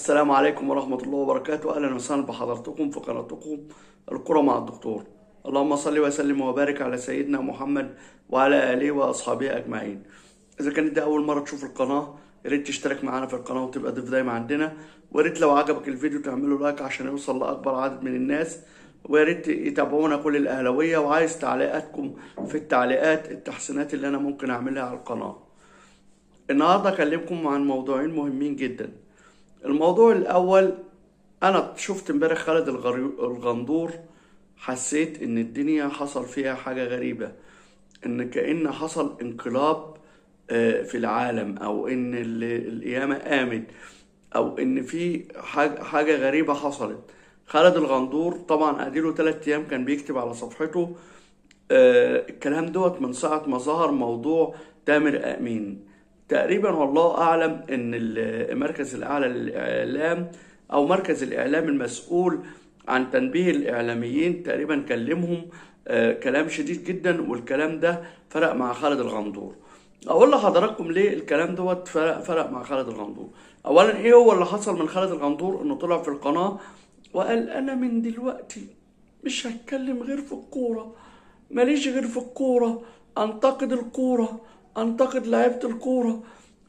السلام عليكم ورحمة الله وبركاته أهلا وسهلا بحضراتكم في قناتكم الكرة مع الدكتور اللهم صل وسلم وبارك على سيدنا محمد وعلى آله وأصحابه أجمعين إذا كانت دي أول مرة تشوف القناة يا ريت تشترك معانا في القناة وتبقى ضيف دايما عندنا ويا ريت لو عجبك الفيديو تعمله لايك عشان يوصل لأكبر عدد من الناس ويا ريت يتابعونا كل الأهلاوية وعايز تعليقاتكم في التعليقات التحسينات اللي أنا ممكن أعملها على القناة النهارده اكلمكم عن موضوعين مهمين جدا الموضوع الاول انا شفت امبارح خالد الغري- الغندور حسيت ان الدنيا حصل فيها حاجه غريبه ان كأن حصل انقلاب آه، في العالم او ان ال- القيامه قامت او ان في حاجه حاجه غريبه حصلت خالد الغندور طبعا اديله ثلاث ايام كان بيكتب على صفحته آه، الكلام دوت من ساعة ما ظهر موضوع تامر أمين تقريبا والله أعلم إن المركز الأعلى للإعلام أو مركز الإعلام المسؤول عن تنبيه الإعلاميين تقريبا كلمهم آه، كلام شديد جدا والكلام ده فرق مع خالد الغندور أقول لحضراتكم ليه الكلام دوت فرق فرق مع خالد الغندور أولا إيه هو اللي حصل من خالد الغندور إنه طلع في القناة وقال أنا من دلوقتي مش هتكلم غير في الكورة ماليش غير في الكورة انتقد الكورة انتقد لعيبة الكورة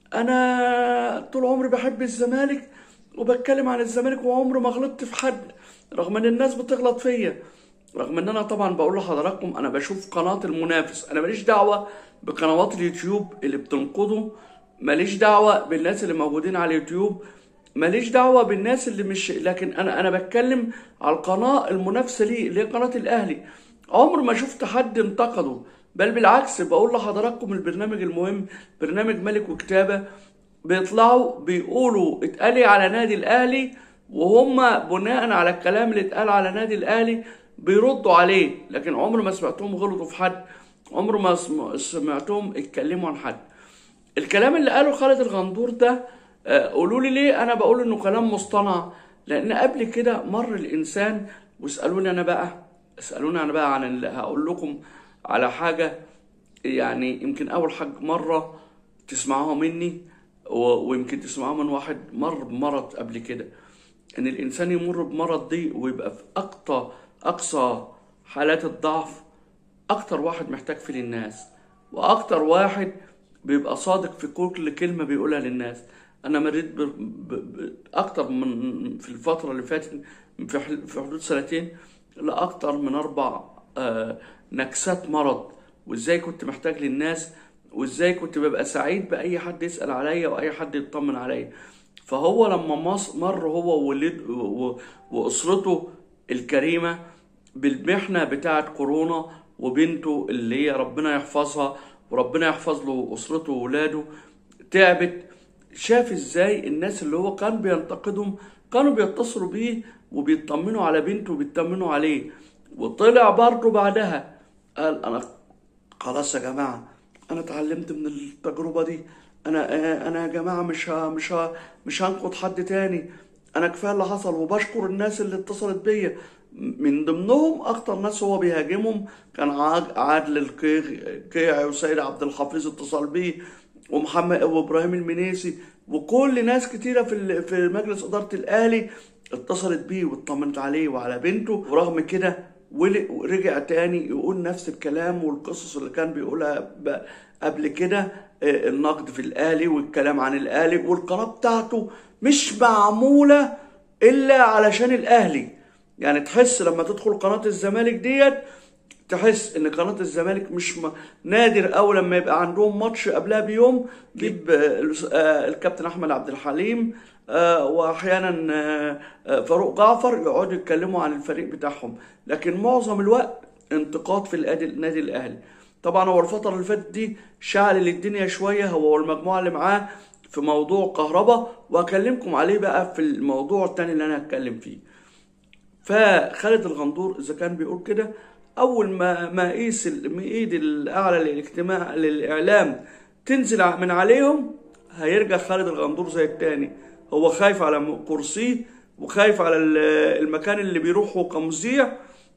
انا طول عمري بحب الزمالك وبتكلم عن الزمالك وعمري ما غلطت في حد رغم ان الناس بتغلط فيا رغم ان انا طبعا بقول لحضراتكم انا بشوف قناة المنافس انا ماليش دعوة بقنوات اليوتيوب اللي بتنقده ماليش دعوة بالناس اللي موجودين على اليوتيوب ماليش دعوة بالناس اللي مش لكن انا انا بتكلم على القناة المنافسة لي اللي هي قناة الاهلي عمر ما شفت حد انتقده بل بالعكس بقول لحضراتكم البرنامج المهم برنامج ملك وكتابة بيطلعوا بيقولوا اتقالي على نادي الاهلي وهم بناء على الكلام اللي اتقال على نادي الاهلي بيردوا عليه لكن عمر ما سمعتهم غلطوا في حد عمر ما سم- سمعتهم اتكلموا عن حد الكلام اللي قاله خالد الغندور ده آه، قولوا لي ليه انا بقول انه كلام مصطنع لان قبل كده مر الانسان واسالوني انا بقى اسالوني انا بقى عن اللي هقول لكم على حاجه يعني يمكن اول حاجه مره تسمعوها مني و- ويمكن تسمعوها من واحد مر بمرض قبل كده ان الانسان يمر بمرض دي ويبقى في اقصى اقصى حالات الضعف اكتر واحد محتاج فيه للناس واكتر واحد بيبقى صادق في كل كلمة بيقولها للناس انا مريت ب... ب... ب... اكتر من في الفترة اللي فاتت في ح- في حدود سنتين لاكتر من اربع آه، نكسات مرض وازاي كنت محتاج للناس وازاي كنت ببقى سعيد باي حد يسأل عليا واي حد يطمن عليا فهو لما مص- مر هو وولد و- واسرته الكريمه بالمحنه بتاعه كورونا وبنته اللي هي ربنا يحفظها وربنا يحفظ له اسرته وولاده تعبت شاف ازاي الناس اللي هو كان بينتقدهم كانوا بيتصلوا بيه وبيطمنوا على بنته وبيطمنوا عليه وطلع برضه بعدها قال انا خلاص يا جماعة أنا اتعلمت من التجربة دي أنا آه، أنا يا جماعة مش ه... مش ه... مش هنقد حد تاني أنا كفاية اللي حصل وبشكر الناس اللي اتصلت بيا من ضمنهم أكتر ناس هو بيهاجمهم كان عاد- عادل القيعي وسيد عبد الحفيظ اتصل بيه ومحمد وإبراهيم المنيسي وكل ناس كتيرة في ال- في مجلس إدارة الأهلي اتصلت بيه واطمنت عليه وعلى بنته ورغم كده ول- ورجع تاني يقول نفس الكلام والقصص اللي كان بيقولها ب- قبل كده آه، النقد في الاهلي والكلام عن الاهلي والقناه بتاعته مش معموله الا علشان الاهلي يعني تحس لما تدخل قناه الزمالك ديت تحس ان قناه الزمالك مش م... نادر قوي لما يبقى عندهم ماتش قبلها بيوم جيب آه، الأس- آه، الكابتن احمد عبد الحليم آه، واحيانا آه، آه، فاروق جعفر يقعدوا يتكلموا عن الفريق بتاعهم لكن معظم الوقت انتقاد في الأدي- النادي الاهلي طبعا هو الفتره اللي فاتت دي شعل الدنيا شويه هو والمجموعه اللي معاه في موضوع كهربا وهكلمكم عليه بقى في الموضوع التاني اللي انا هتكلم فيه فخالد الغندور اذا كان بيقول كده اول ما ما قيس ال- ما ايد الاعلى للاجتماع للاعلام تنزل ع- من عليهم هيرجع خالد الغندور زي التاني هو خايف على م- كرسيه وخايف على ال- المكان اللي بيروحه كمذيع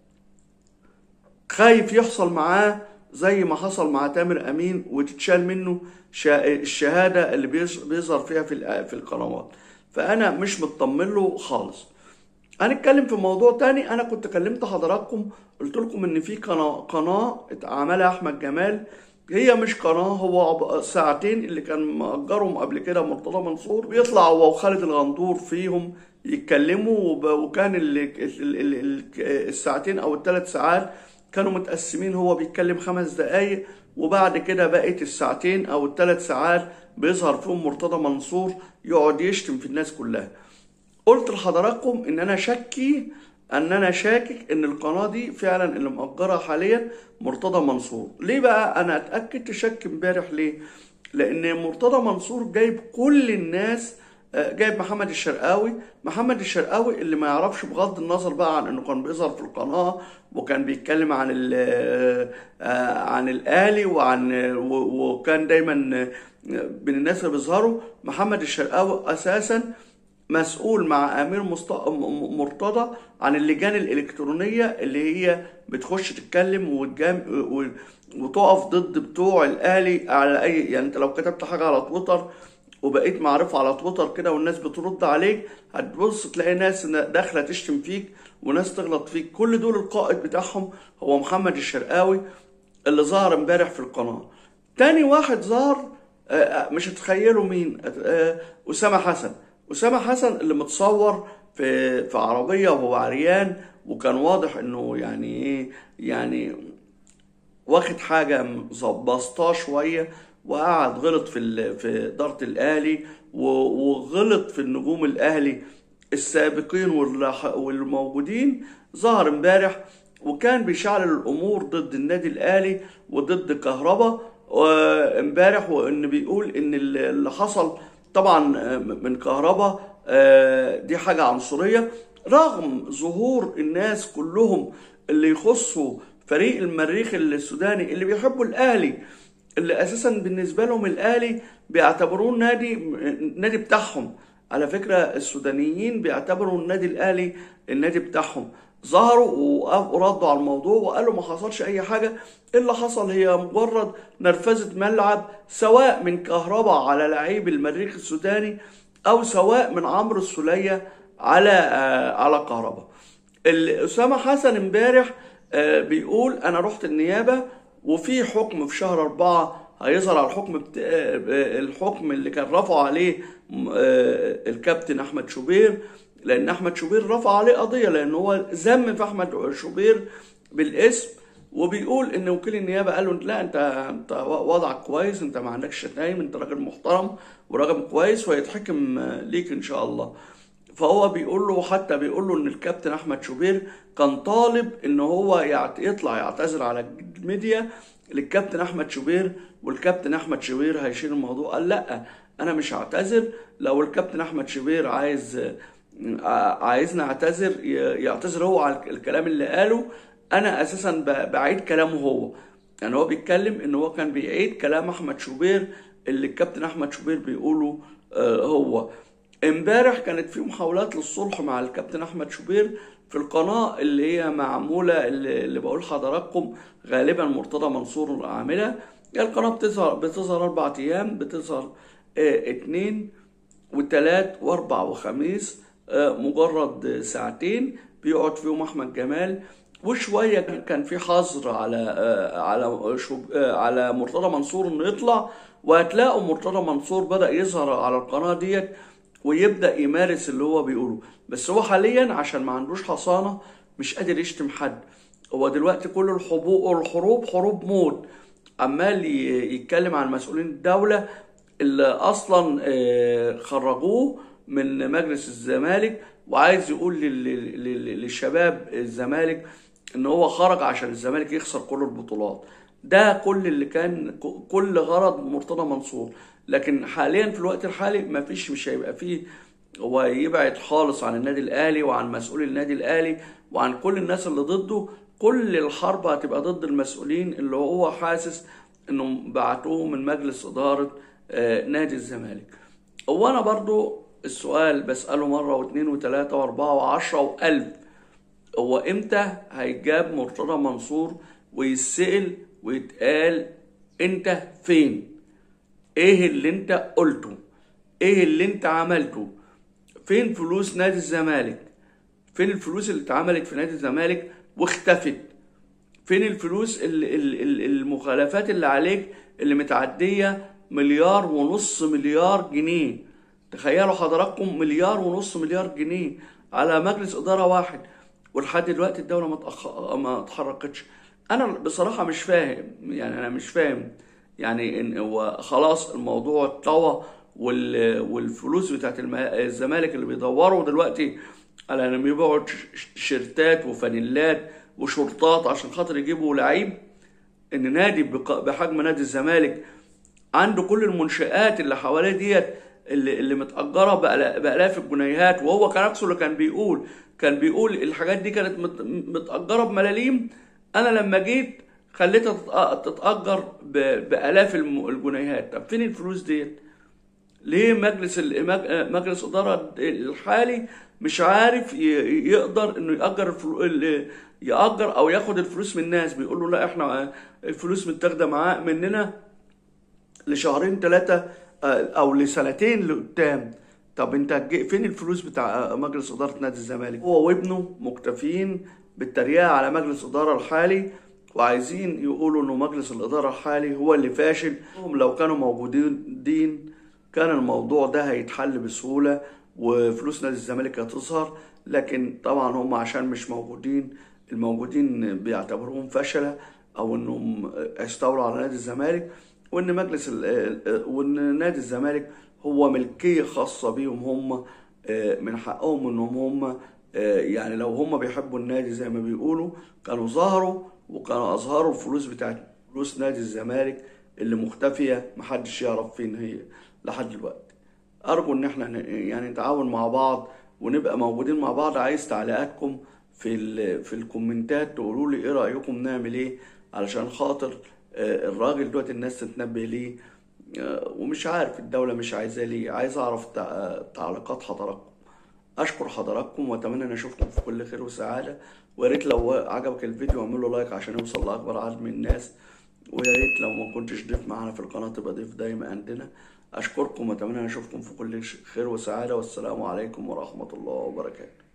خايف يحصل معاه زي ما حصل مع تامر امين وتتشال منه شا- الشهاده اللي بيظ- بيظهر فيها في الأ- في القنوات فانا مش مطمن له خالص هنتكلم في موضوع تاني انا كنت كلمت حضراتكم قلت لكم ان في قناه قناه عملها احمد جمال هي مش قناه هو ساعتين اللي كان مأجرهم قبل كده مرتضى منصور بيطلع هو وخالد الغندور فيهم يتكلموا وكان الساعتين او الثلاث ساعات كانوا متقسمين هو بيتكلم خمس دقايق وبعد كده بقت الساعتين او الثلاث ساعات بيظهر فيهم مرتضى منصور يقعد يشتم في الناس كلها قلت لحضراتكم ان انا شكي ان انا شاكك ان القناه دي فعلا اللي مأجرها حاليا مرتضى منصور ليه بقى انا اتاكدت شك امبارح ليه لان مرتضى منصور جايب كل الناس جايب محمد الشرقاوي محمد الشرقاوي اللي ما يعرفش بغض النظر بقى عن انه كان بيظهر في القناه وكان بيتكلم عن عن الاهلي وعن وكان دايما من الناس اللي بيظهروا محمد الشرقاوي اساسا مسؤول مع امير مست... مرتضى عن اللجان الالكترونيه اللي هي بتخش تتكلم وتجام و... وتقف ضد بتوع الاهلي على اي يعني انت لو كتبت حاجه على تويتر وبقيت معروف على تويتر كده والناس بترد عليك هتبص تلاقي ناس داخله تشتم فيك وناس تغلط فيك كل دول القائد بتاعهم هو محمد الشرقاوي اللي ظهر امبارح في القناه تاني واحد ظهر مش هتخيلوا مين اسامه حسن اسامه حسن اللي متصور في في عربيه وهو عريان وكان واضح انه يعني ايه يعني واخد حاجه ظبطاه شويه وقعد غلط في في اداره الاهلي وغلط في النجوم الاهلي السابقين والموجودين ظهر امبارح وكان بيشعل الامور ضد النادي الاهلي وضد كهربا امبارح وان بيقول ان اللي حصل طبعا من كهربا دي حاجه عنصريه رغم ظهور الناس كلهم اللي يخصوا فريق المريخ السوداني اللي بيحبوا الاهلي اللي اساسا بالنسبه لهم الاهلي بيعتبروه نادي النادي بتاعهم على فكره السودانيين بيعتبروا النادي الاهلي النادي بتاعهم ظهروا وردوا على الموضوع وقالوا ما حصلش اي حاجه اللي حصل هي مجرد نرفزه ملعب سواء من كهربا على لعيب المريخ السوداني او سواء من عمرو السوليه على على كهربا اسامه حسن امبارح بيقول انا رحت النيابه وفي حكم في شهر أربعة هيظهر على الحكم بت... الحكم اللي كان رفعه عليه الكابتن أحمد شوبير لأن أحمد شوبير رفع عليه قضية لأن هو ذم في أحمد شوبير بالاسم وبيقول ان وكيل النيابه قال له لا انت انت وضعك كويس انت ما عندكش شتايم انت راجل محترم وراجل كويس ويتحكم ليك ان شاء الله فهو بيقول له حتى بيقول له ان الكابتن احمد شوبير كان طالب ان هو يطلع يعتذر على الميديا للكابتن احمد شوبير والكابتن احمد شوبير هيشيل الموضوع قال لا انا مش هعتذر لو الكابتن احمد شوبير عايز عايزني اعتذر يعتذر هو على الكلام اللي قاله انا اساسا بعيد كلامه هو يعني هو بيتكلم ان هو كان بيعيد كلام احمد شوبير اللي الكابتن احمد شوبير بيقوله هو امبارح كانت في محاولات للصلح مع الكابتن احمد شوبير في القناه اللي هي معموله اللي, اللي بقول لحضراتكم غالبا مرتضى منصور عاملها القناه بتظهر بتظهر اربع ايام بتظهر اه اتنين وتلات واربع وخميس اه مجرد ساعتين بيقعد فيهم احمد جمال وشويه كان في حظر على اه على شوب على مرتضى منصور انه يطلع وهتلاقوا مرتضى منصور بدا يظهر على القناه ديت ويبدا يمارس اللي هو بيقوله بس هو حاليا عشان ما عندوش حصانه مش قادر يشتم حد هو دلوقتي كل الحبوب الحروب حروب موت عمال يتكلم عن مسؤولين الدوله اللي اصلا خرجوه من مجلس الزمالك وعايز يقول للشباب الزمالك ان هو خرج عشان الزمالك يخسر كل البطولات ده كل اللي كان كل غرض مرتضى منصور لكن حاليا في الوقت الحالي ما فيش مش هيبقى فيه هو يبعد خالص عن النادي الاهلي وعن مسؤولي النادي الاهلي وعن كل الناس اللي ضده كل الحرب هتبقى ضد المسؤولين اللي هو حاسس انهم بعتوه من مجلس اداره نادي الزمالك هو انا برضو السؤال بساله مره واثنين وثلاثه واربعه وعشره والف هو امتى هيجاب مرتضى منصور ويسال ويتقال انت فين ايه اللي انت قلته ايه اللي انت عملته فين فلوس نادي الزمالك فين الفلوس اللي اتعملت في نادي الزمالك واختفت فين الفلوس ال- ال- ال- المخالفات اللي عليك اللي متعدية مليار ونص مليار جنيه تخيلوا حضراتكم مليار ونص مليار جنيه على مجلس إدارة واحد ولحد دلوقتي الدولة ما تأخ... ما اتحركتش أنا بصراحة مش فاهم يعني أنا مش فاهم يعني إن هو خلاص الموضوع اتطوى وال... والفلوس بتاعت الم... الزمالك اللي بيدوروا دلوقتي على انهم يبيعوا تش- تيشيرتات وفانيلات وشورتات عشان خاطر يجيبوا لعيب ان نادي بق- بحجم نادي الزمالك عنده كل المنشآت اللي حواليه ديت اللي, اللي متأجرة بآلا- بآلاف الجنيهات وهو كان نفسه اللي كان بيقول كان بيقول الحاجات دي كانت مت- متأجرة بملاليم أنا لما جيت خليتها تتأ- تتأجر ب- بآلاف الم- الجنيهات طب فين الفلوس ديت؟ ليه مجلس ال- مج- مجلس الإدارة الحالي مش عارف ي- يقدر إنه يأجر الفلو... ال- يأجر أو ياخد الفلوس من الناس بيقول له لا إحنا الفلوس متاخدة معاه مننا لشهرين ثلاثة أو لسنتين لقدام طب أنت هتجي- فين الفلوس بتاع مجلس إدارة نادي الزمالك؟ هو وابنه مكتفين بالتريقة على مجلس الإدارة الحالي وعايزين يقولوا إنه مجلس الإدارة الحالي هو اللي فاشل هم لو كانوا موجودين دين كان الموضوع ده هيتحل بسهولة وفلوس نادي الزمالك هتظهر لكن طبعا هم عشان مش موجودين الموجودين بيعتبروهم فشلة او انهم استولوا على نادي الزمالك وان مجلس ال- وان نادي الزمالك هو ملكية خاصة بيهم هم من حقهم انهم هم يعني لو هم بيحبوا النادي زي ما بيقولوا كانوا ظهروا وكانوا اظهروا الفلوس بتاعت فلوس نادي الزمالك اللي مختفية محدش يعرف فين هي لحد دلوقتي ارجو ان احنا ن- يعني نتعاون مع بعض ونبقى موجودين مع بعض عايز تعليقاتكم في ال- في الكومنتات تقولوا لي ايه رايكم نعمل ايه علشان خاطر آه، الراجل دوت الناس تتنبه ليه آه، ومش عارف الدوله مش عايزاه ليه عايز اعرف تع- تعليقات حضراتكم اشكر حضراتكم واتمنى ان اشوفكم في كل خير وسعاده ويا ريت لو عجبك الفيديو اعمل له لايك عشان يوصل لاكبر عدد من الناس ويا ريت لو ما كنتش ضيف معانا في القناه تبقى ضيف دايما عندنا اشكركم واتمنى ان اشوفكم في كل خير وسعاده والسلام عليكم ورحمه الله وبركاته